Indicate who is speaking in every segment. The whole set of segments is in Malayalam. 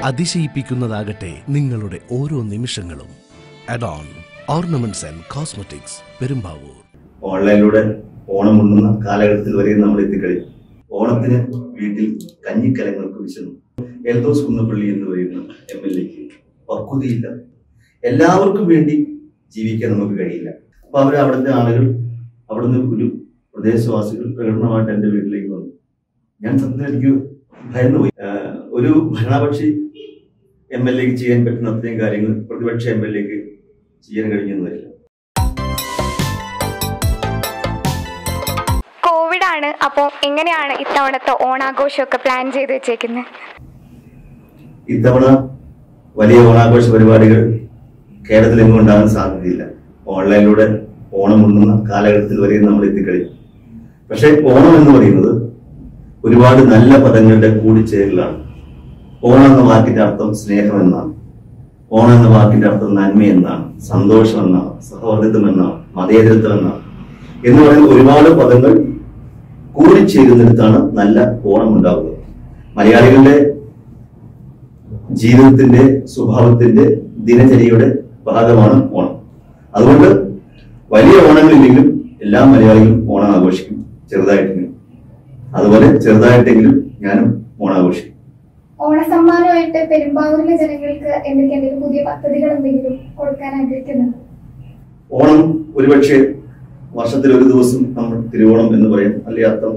Speaker 1: അതിശയിപ്പിക്കുന്നതാകട്ടെ നിങ്ങളുടെ ഓരോ നിമിഷങ്ങളും adorn ornaments and cosmetics Perumbavoor
Speaker 2: ഓൺലൈനിലൂടെ ഓണം ഉണ്ണുന്ന കാലഘട്ടത്തിൽ വരെ നമ്മൾ എത്തിക്കഴിഞ്ഞു ഓണത്തിന് വീട്ടിൽ കഞ്ഞിക്കലങ്ങൾക്ക് വിശന്നു എൽദോസ് കുന്നപ്പള്ളി എന്ന് പറയുന്ന എം എൽ എക്ക് പക്വതയില്ല എല്ലാവർക്കും വേണ്ടി ജീവിക്കാൻ നമുക്ക് കഴിയില്ല അപ്പൊ അവർ അവിടുത്തെ ആളുകൾ അവിടുന്ന് ഒരു പ്രദേശവാസികൾ പ്രകടനമായിട്ട് എൻ്റെ വീട്ടിലേക്ക് വന്നു ഞാൻ സത്യത്തിൽ എനിക്ക് ഭയന്നു പോയി ആഹ് ഒരു ഭരണപക്ഷി എം എൽ എക്ക് ചെയ്യാൻ പറ്റുന്ന അത്രയും കാര്യങ്ങൾ പ്രതിപക്ഷ എം എൽ എക്ക് ചെയ്യാൻ കഴിഞ്ഞെന്ന് വരില്ല
Speaker 3: കോവിഡ് ആണ് അപ്പോൾ എങ്ങനെയാണ് ഇത്തവണത്തെ ഓണാഘോഷമൊക്കെ പ്ലാൻ ചെയ്ത് വെച്ചേക്കുന്നത്
Speaker 2: ഇത്തവണ വലിയ ഓണാഘോഷ പരിപാടികൾ കേരളത്തിൽ എങ്ങും ഉണ്ടാകാൻ സാധ്യതയില്ല ഓൺലൈനിലൂടെ ഓണം ഉണ്ണുന്ന കാലഘട്ടത്തിൽ വരെ നമ്മൾ എത്തിക്കഴിഞ്ഞു പക്ഷേ ഓണം എന്ന് പറയുന്നത് ഒരുപാട് നല്ല പദങ്ങളുടെ കൂടിച്ചേരലാണ് ഓണം എന്ന വാക്കിന്റെ അർത്ഥം സ്നേഹം എന്നാണ് ഓണം എന്ന വാക്കിന്റെ അർത്ഥം നന്മ എന്നാണ് സന്തോഷം എന്നാണ് സഹവർദ്ദിത്വം എന്നാണ് മതേതരത്വം എന്നാണ് എന്ന് പറയുന്ന ഒരുപാട് പദങ്ങൾ കൂടിച്ചേരുന്നിടത്താണ് നല്ല ഓണം ഉണ്ടാകുന്നത് മലയാളികളുടെ ജീവിതത്തിന്റെ സ്വഭാവത്തിന്റെ ദിനചര്യയുടെ ഭാഗമാണ് ഓണം അതുകൊണ്ട് വലിയ ഓണങ്ങളില്ലെങ്കിലും എല്ലാ മലയാളികളും ഓണം ആഘോഷിക്കും ചെറുതായിട്ടെങ്കിലും അതുപോലെ ചെറുതായിട്ടെങ്കിലും ഞാനും ഓണം ആഘോഷിക്കും
Speaker 3: ഓണസമ്മാനമായിട്ട് പെരുമ്പാവൂരിലെ ജനങ്ങൾക്ക് എന്തൊക്കെ എന്തെങ്കിലും പുതിയ പദ്ധതികൾ എന്തെങ്കിലും കൊടുക്കാൻ ആഗ്രഹിക്കുന്നുണ്ട്
Speaker 2: ഓണം ഒരുപക്ഷെ വർഷത്തിൽ ഒരു ദിവസം നമ്മൾ തിരുവോണം എന്ന് പറയും അല്ലെങ്കിൽ അത്തം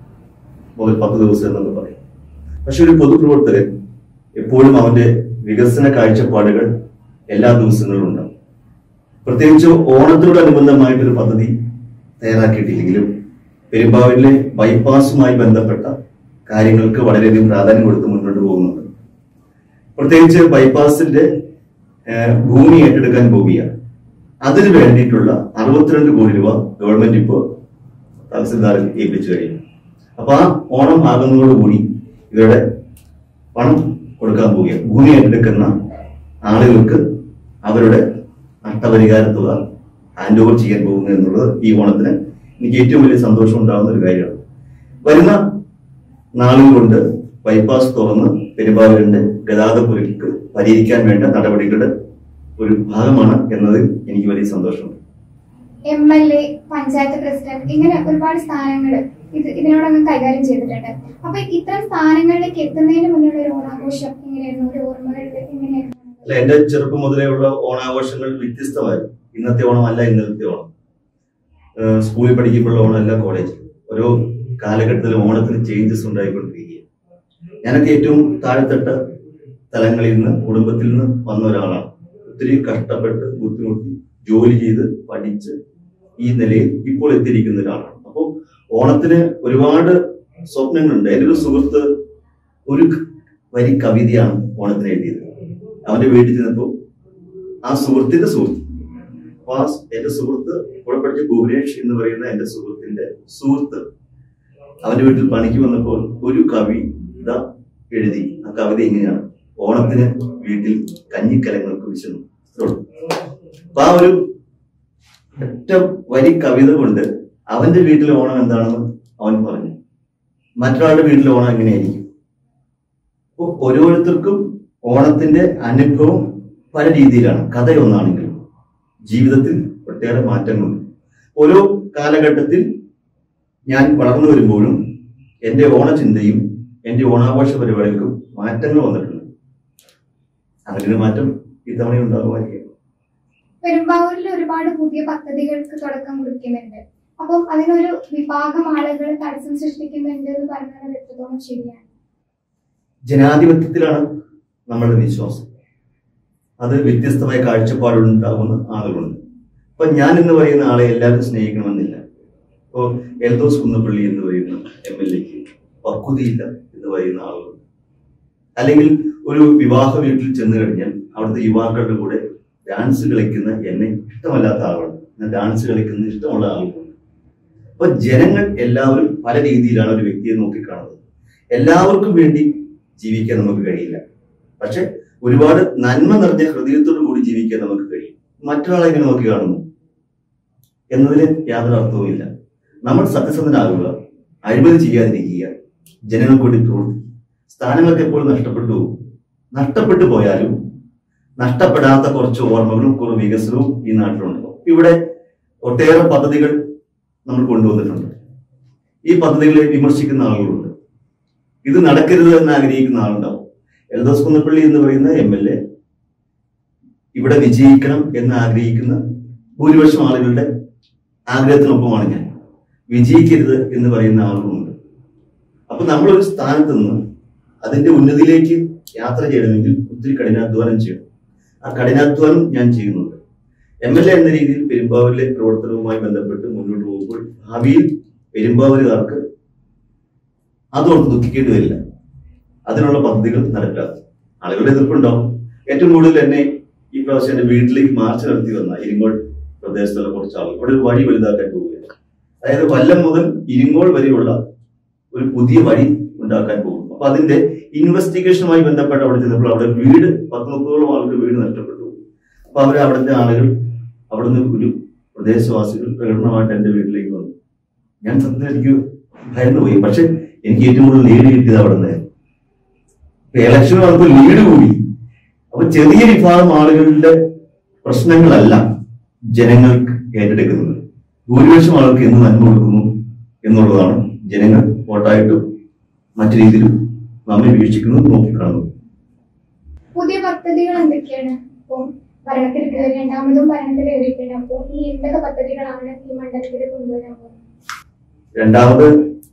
Speaker 2: മുതൽ പത്ത് ദിവസം എന്നൊക്കെ പറയും പക്ഷെ ഒരു പൊതുപ്രവർത്തകൻ എപ്പോഴും അവന്റെ വികസന കാഴ്ചപ്പാടുകൾ എല്ലാ ദിവസങ്ങളിലും ഉണ്ടാവും പ്രത്യേകിച്ച് ഓണത്തോടനുബന്ധമായിട്ടൊരു പദ്ധതി തയ്യാറാക്കിയിട്ടില്ലെങ്കിലും പെരുമ്പാവൂരിലെ ബൈപ്പാസുമായി ബന്ധപ്പെട്ട കാര്യങ്ങൾക്ക് വളരെയധികം പ്രാധാന്യം കൊടുത്ത് മുന്നോട്ട് പോകുന്നുണ്ട് പ്രത്യേകിച്ച് ബൈപ്പാസിന്റെ ഏഹ്, ഭൂമി ഏറ്റെടുക്കാൻ പോവുകയാണ് അതിന് വേണ്ടിയിട്ടുള്ള അറുപത്തിരണ്ട് കോടി രൂപ ഗവൺമെന്റ് ഇപ്പോൾ തഹസിൽദാറിൽ ഏൽപ്പിച്ചു കഴിഞ്ഞു അപ്പൊ ആ ഓണം ആകുന്നതോടുകൂടി ഇവരുടെ പണം കൊടുക്കാൻ പോവുകയാണ് ഭൂമി ഏറ്റെടുക്കുന്ന ആളുകൾക്ക് അവരുടെ നഷ്ടപരിഹാര തുക ഹാൻഡ് ഓവർ ചെയ്യാൻ പോകുന്നു എന്നുള്ളത് ഈ ഓണത്തിന് എനിക്ക് ഏറ്റവും വലിയ സന്തോഷം ഉണ്ടാകുന്ന ഒരു കാര്യമാണ് വരുന്ന നാളുകൾ കൊണ്ട് ബൈപ്പാസ് തുറന്ന് പെരുമ്പാവൂരിന്റെ ഗതാഗതക്കുരുക്ക് പരിഹരിക്കാൻ വേണ്ട നടപടികളുടെ ഒരു ഭാഗമാണ് എന്നതിൽ എനിക്ക് വലിയ സന്തോഷമുണ്ട്
Speaker 3: M L A panchayat president ഇങ്ങനെ ഒരുപാട് സ്ഥാനങ്ങൾ ഇത് ഇതിനോടൊന്നും കൈകാര്യം ചെയ്തിട്ടുണ്ട് അപ്പൊ ഇത്തരം സ്ഥാനങ്ങളിലേക്ക് എത്തുന്നതിന് മുന്നുള്ള ഒരു ഓണാഘോഷം എങ്ങനെയായിരുന്നു ഒരു ഓർമ്മകളിൽ എങ്ങനെയായിരുന്നു
Speaker 2: അല്ല എന്റെ ചെറുപ്പം മുതലേ ഉള്ള ഓണാഘോഷങ്ങൾ വ്യത്യസ്തമായിരുന്നു ഇന്നത്തെ ഓണം അല്ല ഇന്നലത്തെ ഓണം ഏഹ് സ്കൂളിൽ പഠിക്കുമ്പോഴുള്ള ഓണമല്ല കോളേജിൽ ഓരോ കാലഘട്ടത്തിലും ഓണത്തിന് ചേഞ്ചസ് ഉണ്ടായിക്കൊണ്ടിരിക്കുകയാണ് ഞാനൊക്കെ ഏറ്റവും താഴെത്തട്ട തലങ്ങളിൽ നിന്ന് കുടുംബത്തിൽ നിന്ന് വന്ന ഒരാളാണ് ഒത്തിരി കഷ്ടപ്പെട്ട് ബുദ്ധിമുട്ടി ജോലി ചെയ്ത് പഠിച്ച് ഈ നിലയിൽ ഇപ്പോൾ എത്തിയിരിക്കുന്ന ഒരാളാണ് അപ്പോൾ ഓണത്തിന് ഒരുപാട് സ്വപ്നങ്ങളുണ്ട് എൻ്റെ ഒരു സുഹൃത്ത് ഒരു വരി കവിതയാണ് ഓണത്തിന് എഴുതിയത് അവന്റെ വീട്ടിൽ ചെന്നപ്പോൾ ആ സുഹൃത്തിന്റെ സുഹൃത്ത് അപ്പൊ ആ എന്റെ സുഹൃത്ത് കൂടെ പഠിച്ച ഭുവനേഷ് എന്ന് പറയുന്ന എന്റെ സുഹൃത്തിന്റെ സുഹൃത്ത് അവന്റെ വീട്ടിൽ പണിക്ക് വന്നപ്പോൾ ഒരു കവി ഇതാ എഴുതി ആ കവിത ഇങ്ങനെയാണ് ഓണത്തിന് വീട്ടിൽ കഞ്ഞിക്കലങ്ങൾക്ക് വിശന്നു ഇത്രേ ഉള്ളൂ. അപ്പൊ ആ ഒരു ഒറ്റ വരി കവിത കൊണ്ട് അവന്റെ വീട്ടിലെ ഓണം എന്താണെന്ന് അവൻ പറഞ്ഞു മറ്റൊരാളുടെ വീട്ടിലെ ഓണം എങ്ങനെയായിരിക്കും അപ്പൊ ഓരോരുത്തർക്കും ഓണത്തിന്റെ അനുഭവം പല രീതിയിലാണ് കഥ ഒന്നാണെങ്കിലും ജീവിതത്തിൽ ഒട്ടേറെ മാറ്റങ്ങളുണ്ട് ഓരോ കാലഘട്ടത്തിൽ ഞാൻ വളർന്നു വരുമ്പോഴും എൻ്റെ ഓണചിന്തയും എൻ്റെ ഓണാഘോഷ പരിപാടികൾക്കും മാറ്റങ്ങൾ വന്നിട്ടുണ്ട് അങ്ങനെ ഒരു മാറ്റം ഇത്തവണ ഉണ്ടാകുമായിരിക്കും
Speaker 3: പെരുമ്പാവൂരിൽ ഒരുപാട് പുതിയ പദ്ധതികൾക്ക് തുടക്കം കുറിക്കുന്നുണ്ട് അപ്പം അതിനൊരു വിഭാഗം ആളുകൾ തടസ്സം സൃഷ്ടിക്കുന്നുണ്ട് എന്ന് പറഞ്ഞാൽ അത് എത്രത്തോളം ശരിയാണ്
Speaker 2: ജനാധിപത്യത്തിലാണ് നമ്മളുടെ വിശ്വാസം അത് വ്യത്യസ്തമായ കാഴ്ചപ്പാടുണ്ടാകുന്ന ആളുകളുണ്ട് അപ്പൊ ഞാൻ എന്ന് പറയുന്ന ആളെ എല്ലാവരും സ്നേഹിക്കണമെന്നില്ല ഇപ്പോ എൽദോസ് കുന്നപ്പള്ളി എന്ന് പറയുന്ന എം എൽ എക്ക് പക്വതയില്ല എന്ന് പറയുന്ന ആളുകളുണ്ട് അല്ലെങ്കിൽ ഒരു വിവാഹ വീട്ടിൽ ചെന്ന് കഴിഞ്ഞാൽ അവിടുത്തെ യുവാക്കളുടെ കൂടെ ഡാൻസ് കളിക്കുന്ന എന്നെ ഇഷ്ടമല്ലാത്ത ആളുകളുണ്ട് എന്നാൽ ഡാൻസ് കളിക്കുന്ന ഇഷ്ടമുള്ള ആളുകളുണ്ട് അപ്പൊ ജനങ്ങൾ എല്ലാവരും പല രീതിയിലാണ് ഒരു വ്യക്തിയെ നോക്കിക്കാണുന്നത് എല്ലാവർക്കും വേണ്ടി ജീവിക്കാൻ നമുക്ക് കഴിയില്ല പക്ഷെ ഒരുപാട് നന്മ നിറഞ്ഞ ഹൃദയത്തോടു കൂടി ജീവിക്കാൻ നമുക്ക് കഴിയും മറ്റൊരാളെ എങ്ങനെ നോക്കി കാണുന്നു എന്നതിന് യാതൊരു അർത്ഥവുമില്ല നമ്മൾ സത്യസന്ധനാകുക അഴിമതി ചെയ്യാതിരിക്കുക ജനങ്ങൾക്ക് വേണ്ടി പ്രവർത്തിക്കുക സ്ഥാനങ്ങളൊക്കെ എപ്പോഴും നഷ്ടപ്പെട്ടു പോകും നഷ്ടപ്പെട്ടു പോയാലും നഷ്ടപ്പെടാത്ത കുറച്ച് ഓർമ്മകളും കുറച്ച് വികസനവും ഈ നാട്ടിലുണ്ടാവും ഇവിടെ ഒട്ടേറെ പദ്ധതികൾ നമ്മൾ കൊണ്ടുവന്നിട്ടുണ്ട് ഈ പദ്ധതികളെ വിമർശിക്കുന്ന ആളുകളുണ്ട് ഇത് നടക്കരുത് എന്ന് ആഗ്രഹിക്കുന്ന ആളുണ്ടാവും എൽദോസ് കുന്നപ്പള്ളി എന്ന് പറയുന്ന എം എൽ എ ഇവിടെ വിജയിക്കണം എന്ന് ആഗ്രഹിക്കുന്ന ഭൂരിപക്ഷം ആളുകളുടെ ആഗ്രഹത്തിനൊപ്പമാണ് ഞാൻ വിജയിക്കരുത് എന്ന് പറയുന്ന ആളുകളുണ്ട് അപ്പൊ നമ്മളൊരു സ്ഥാനത്ത് നിന്ന് അതിന്റെ ഉന്നതിയിലേക്ക് യാത്ര ചെയ്യണമെങ്കിൽ ഒത്തിരി കഠിനാധ്വാനം ചെയ്യണം ആ കഠിനാധ്വാനം ഞാൻ ചെയ്യുന്നുണ്ട് എം എൽ എ എന്ന രീതിയിൽ പെരുമ്പാവൂരിലെ പ്രവർത്തനവുമായി ബന്ധപ്പെട്ട് മുന്നോട്ട് പോകുമ്പോൾ ഭാവിയിൽ പെരുമ്പാവൂരുകാർക്ക് അതോർത്ത് ദുഃഖിക്കേണ്ടി വരില്ല അതിനുള്ള പദ്ധതികൾ നടപ്പിലാക്കും ആളുകളുടെ എതിർപ്പുണ്ടാവും ഏറ്റവും കൂടുതൽ എന്നെ ഈ പ്രാവശ്യം എന്റെ വീട്ടിലേക്ക് മാർച്ച് നടത്തി വന്ന ഇരിങ്ങോൾ പ്രദേശത്തുള്ള കുറച്ച് ആളുകൾ അവിടെ ഒരു വഴി വലുതാക്കാൻ പോവുകയാണ് അതായത് കൊല്ലം മുതൽ ഇരിങ്ങോൾ വരെയുള്ള ഒരു പുതിയ വഴി ഉണ്ടാക്കാൻ പോകുന്നു അപ്പൊ അതിന്റെ ഇൻവെസ്റ്റിഗേഷനുമായി ബന്ധപ്പെട്ട് അവിടെ ചെന്നപ്പോൾ അവിടെ വീട് പത്ത് മുപ്പതോളം ആൾക്ക് വീട് നഷ്ടപ്പെട്ടു അപ്പൊ അവർ അവിടുത്തെ ആളുകൾ അവിടുന്ന് ഒരു പ്രദേശവാസികൾ പ്രകടനമായിട്ട് എന്റെ വീട്ടിലേക്ക് വന്നു ഞാൻ സത്യത്തിൽ എനിക്ക് ഭയന്നു പോയി പക്ഷെ എനിക്ക് ഏറ്റവും കൂടുതൽ ലീഡ് കിട്ടിയത് അവിടെ നിന്നായിരുന്നു ഇലക്ഷൻ വന്നപ്പോൾ ലീഡ് കൂടി അപ്പൊ ചെറിയ വിഭാഗം ആളുകളുടെ പ്രശ്നങ്ങളല്ല ജനങ്ങൾക്ക് ഏറ്റെടുക്കുന്നത് ഭൂരിപക്ഷം ആളുകൾക്ക് എന്ത് നന്മ കൊടുക്കുന്നു എന്നുള്ളതാണ് ജനങ്ങൾ വോട്ടായിട്ടും മറ്റു രീതിയിലും നമ്മെ വീക്ഷിക്കുന്നത് നോക്കിക്കാണുന്നു
Speaker 3: പുതിയ പദ്ധതികൾ എന്തൊക്കെയാണ് ഇപ്പോൾ ഭരണത്തിൽ കയറി രണ്ടാമതും ഭരണത്തിൽ കയറിയിട്ടുണ്ട് അപ്പോൾ ഈ എന്തൊക്കെ പദ്ധതികളാണ് ഈ മണ്ഡലത്തിൽ കൊണ്ടുവരാൻ പോകുന്നത്
Speaker 2: രണ്ടാമത്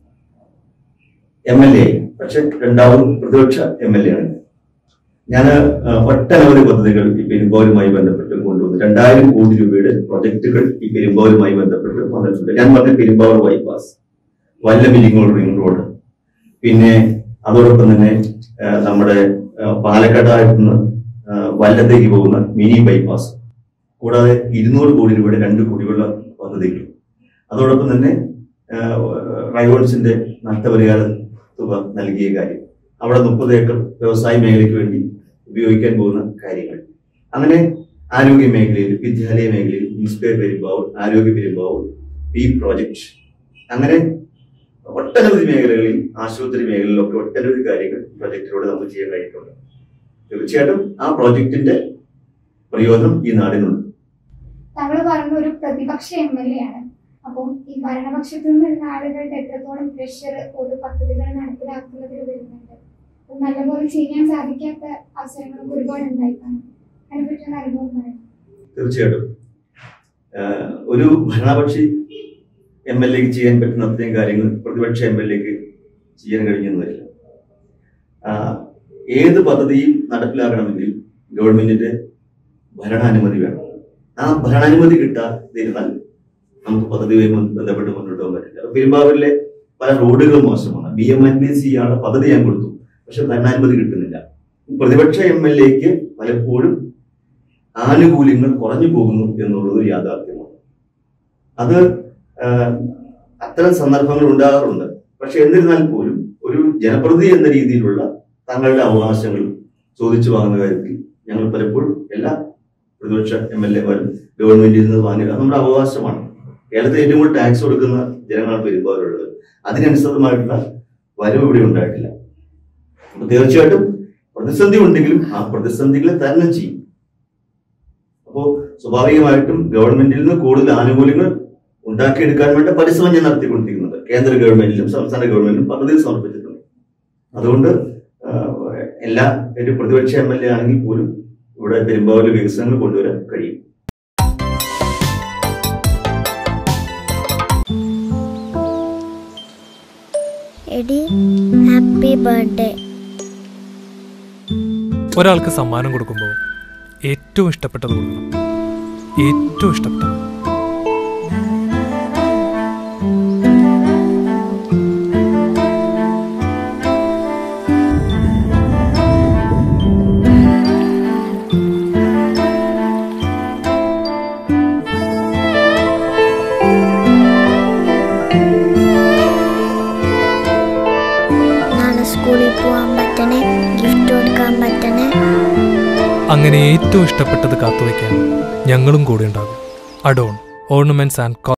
Speaker 2: എം എൽ എ പക്ഷെ രണ്ടാമത് പ്രതിപക്ഷ എം എൽ എ ആണ് ഞാൻ ഒട്ടനവധി പദ്ധതികൾ ഈ പെരുമ്പോലുമായി ബന്ധപ്പെട്ട് കൊണ്ടുവന്നു രണ്ടായിരം കോടി രൂപയുടെ പ്രൊജക്ടുകൾ ഈ പെരുമ്പോലുമായി ബന്ധപ്പെട്ട് വന്നിട്ടുണ്ട് ഞാൻ പറഞ്ഞ പെരുമ്പാവൂർ ബൈപ്പാസ് വല്ലമില്ലിങ്ങോട് റിംഗ് റോഡ് പിന്നെ അതോടൊപ്പം തന്നെ ആ, നമ്മുടെ ആ, പാലക്കാടായിട്ട് നിന്ന് ആ, വല്ലത്തേക്ക് പോകുന്ന മിനി ബൈപ്പാസ് കൂടാതെ ഇരുന്നൂറ് കോടി രൂപയുടെ രണ്ട് കുടിവെള്ള പദ്ധതികൾ അതോടൊപ്പം തന്നെ ആ, റൈവോൺസിന്റെ നഷ്ടപരിഹാര തുക നൽകിയ കാര്യം അവിടെ മുപ്പത് ഏക്കർ വ്യവസായ മേഖലയ്ക്ക് വേണ്ടി ഉപയോഗിക്കാൻ പോകുന്ന കാര്യങ്ങൾ അങ്ങനെ ആരോഗ്യ മേഖലയിൽ വിദ്യാലയ മേഖലയിൽ ഇൻസ്പയർ പെരുമ്പാവൂർ ആരോഗ്യ പെരുമ്പാവൂർ പി പ്രോജക്ട് അങ്ങനെ ഒട്ടനവധി മേഖലകളിൽ ആശുപത്രി മേഖലയിലൊക്കെ ഒട്ടനവധി കാര്യങ്ങൾ പ്രൊജക്റ്റിലൂടെ നമുക്ക് ചെയ്യാൻ കഴിഞ്ഞിട്ടുണ്ട് തീർച്ചയായിട്ടും ആ പ്രോജക്റ്റിന്റെ പ്രയോജനം ഈ നാടിനുണ്ട്
Speaker 3: താങ്കൾ പറഞ്ഞ ഒരു പ്രതിപക്ഷ എം എൽ എ ആണ് അപ്പം ഈ ഭരണപക്ഷത്തു നിന്നുള്ള ആളുകളുടെ എത്രത്തോളം പ്രഷർ ഒരു പദ്ധതികൾ നടപ്പിലാക്കുന്നതിൽ വരുന്നുണ്ട് അത് നല്ലപോലെ ചെയ്യാൻ സാധിക്കാത്ത അവസരങ്ങളൊക്കെ ഒരുപാട് ഉണ്ടായിട്ടാണ് അതിനെപ്പറ്റിയുള്ള അനുഭവം പറയാം
Speaker 2: തീർച്ചയായിട്ടും ആഹ് ഒരു ഭരണപക്ഷി എം എൽ എക്ക് ചെയ്യാൻ പറ്റുന്ന അത്രയും കാര്യങ്ങൾ പ്രതിപക്ഷ എം എൽ എക്ക് ചെയ്യാൻ കഴിഞ്ഞെന്ന് വരില്ല ആഹ് ഏത് പദ്ധതിയും നടപ്പിലാക്കണമെങ്കിൽ ഗവൺമെന്റിന്റെ ഭരണാനുമതി വേണം ആ ഭരണാനുമതി കിട്ടാതിരുന്നാൽ നമുക്ക് പദ്ധതിയുമായി ബന്ധപ്പെട്ട് മുന്നോട്ട് പോകാൻ പറ്റില്ല അപ്പൊ പെരുമ്പാവൂരിലെ പല റോഡുകളും മോശമാണ് B M N B C ആണ് പദ്ധതി ഞാൻ കൊടുത്തു പക്ഷെ ഭരണാനുമതി കിട്ടുന്നില്ല പ്രതിപക്ഷ എം എൽ എക്ക് പലപ്പോഴും ആനുകൂല്യങ്ങൾ കുറഞ്ഞു പോകുന്നു എന്നുള്ളത് ഒരു യാഥാർത്ഥ്യമാണ് അത് ആഹ്, അത്തരം സന്ദർഭങ്ങൾ ഉണ്ടാകാറുണ്ട് പക്ഷെ എന്നിരുന്നാൽ പോലും ഒരു ജനപ്രതിനിധി എന്ന രീതിയിലുള്ള തങ്ങളുടെ അവകാശങ്ങൾ ചോദിച്ചു വാങ്ങുന്ന കാര്യത്തിൽ ഞങ്ങൾ പലപ്പോഴും എല്ലാ പ്രതിപക്ഷ എം എൽ എമാരും ഗവൺമെന്റിൽ നിന്ന് വാങ്ങുക അത് നമ്മുടെ അവകാശമാണ് കേരളത്തിൽ ഏറ്റവും കൂടുതൽ ടാക്സ് കൊടുക്കുന്ന ജനങ്ങളാണ് പെരുമ്പാവൂരുള്ളത് അതിനനുസൃതമായിട്ടുള്ള വരവ് ഇവിടെ ഉണ്ടായിട്ടില്ല അപ്പൊ തീർച്ചയായിട്ടും പ്രതിസന്ധി ഉണ്ടെങ്കിലും ആ പ്രതിസന്ധികളെ തരണം ചെയ്യും അപ്പോ സ്വാഭാവികമായിട്ടും ഗവൺമെന്റിൽ നിന്ന് കൂടുതൽ ആനുകൂല്യങ്ങൾ ഉണ്ടാക്കിയെടുക്കാൻ വേണ്ട പരിശ്രമം ഞാൻ നടത്തിക്കൊണ്ടിരിക്കുന്നുണ്ട് കേന്ദ്ര ഗവൺമെന്റിലും സംസ്ഥാന ഗവൺമെന്റിലും പദ്ധതി സമർപ്പിച്ചിട്ടുണ്ട് അതുകൊണ്ട് ആഹ്, എല്ലാ ഒരു പ്രതിപക്ഷ എം എൽ എ ആണെങ്കിൽ പോലും ഇവിടെ പെരുമ്പാവൂരിൽ വികസനങ്ങൾ കൊണ്ടുവരാൻ കഴിയും
Speaker 4: എടി ഹാപ്പി ബർത്ത്ഡേ
Speaker 5: ഒരാൾക്ക് സമ്മാനം കൊടുക്കുമ്പോൾ ഏറ്റവും ഇഷ്ടപ്പെട്ടത് കൊടുക്കണം ഏറ്റവും ഇഷ്ടപ്പെട്ടത്
Speaker 4: നാളെ സ്കൂളിൽ പോകാൻ പറ്റണേ ഗിഫ്റ്റ് കൊടുക്കാൻ പറ്റണേ
Speaker 5: അങ്ങനെ ഏറ്റവും ഇഷ്ടപ്പെട്ടത് കാത്തുവയ്ക്കാൻ ഞങ്ങളും കൂടെ ഉണ്ടാകും അഡോൺ ഓർണമെന്റ്സ് ആൻഡ്